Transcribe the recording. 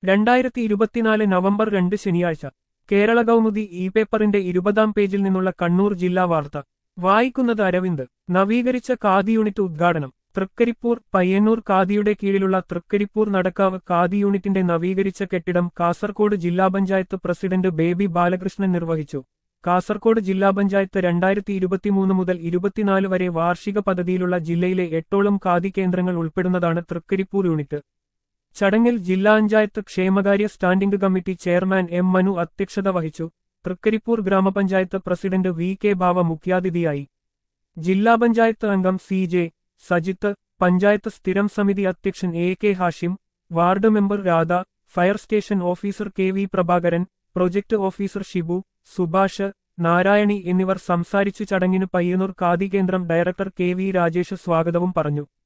രണ്ടായിരത്തി ഇരുപത്തിനാല് നവംബർ രണ്ട് ശനിയാഴ്ച കേരള കൗമുദി ഇ പേപ്പറിന്റെ ഇരുപതാം പേജിൽ നിന്നുള്ള കണ്ണൂർ ജില്ലാ വാർത്ത വായിക്കുന്നത് അരവിന്ദ് നവീകരിച്ച ഖാദി യൂണിറ്റ് ഉദ്ഘാടനം തൃക്കരിപ്പൂർ പയ്യന്നൂർ ഖാദിയുടെ കീഴിലുള്ള തൃക്കരിപ്പൂർ നടക്കാവ് ഖാദി യൂണിറ്റിന്റെ നവീകരിച്ച കെട്ടിടം കാസർകോട് ജില്ലാ പഞ്ചായത്ത് പ്രസിഡന്റ് ബേബി ബാലകൃഷ്ണൻ നിർവഹിച്ചു കാസർകോട് ജില്ലാ പഞ്ചായത്ത് രണ്ടായിരത്തി ഇരുപത്തിമൂന്ന് മുതൽ ഇരുപത്തിനാല് വരെ വാർഷിക പദ്ധതിയിലുള്ള ജില്ലയിലെ എട്ടോളം ഖാദി കേന്ദ്രങ്ങൾ ഉൾപ്പെടുന്നതാണ് തൃക്കരിപ്പൂർ യൂണിറ്റ് ചടങ്ങിൽ ജില്ലാ പഞ്ചായത്ത് ക്ഷേമകാര്യ standing committee chairman M Manu അധ്യക്ഷത വഹിച്ചു തൃക്കരിപ്പൂർ ഗ്രാമപഞ്ചായത്ത് പ്രസിഡന്റ് വി കെ ബാവ മുഖ്യാതിഥിയായി ജില്ലാ പഞ്ചായത്ത് അംഗം സി ജെ സജിത്ത് പഞ്ചായത്ത് സ്ഥിരം സമിതി അധ്യക്ഷൻ A K Hashim ward member Radha fire station officer K V Prabhakaran project officer Shibu Subhash Narayani എന്നിവർ സംസാരിച്ചു ചടങ്ങിന് പയ്യന്നൂർ ഖാദി കേന്ദ്രം ഡയറക്ടർ കെ വി രാജേഷ് സ്വാഗതവും പറഞ്ഞു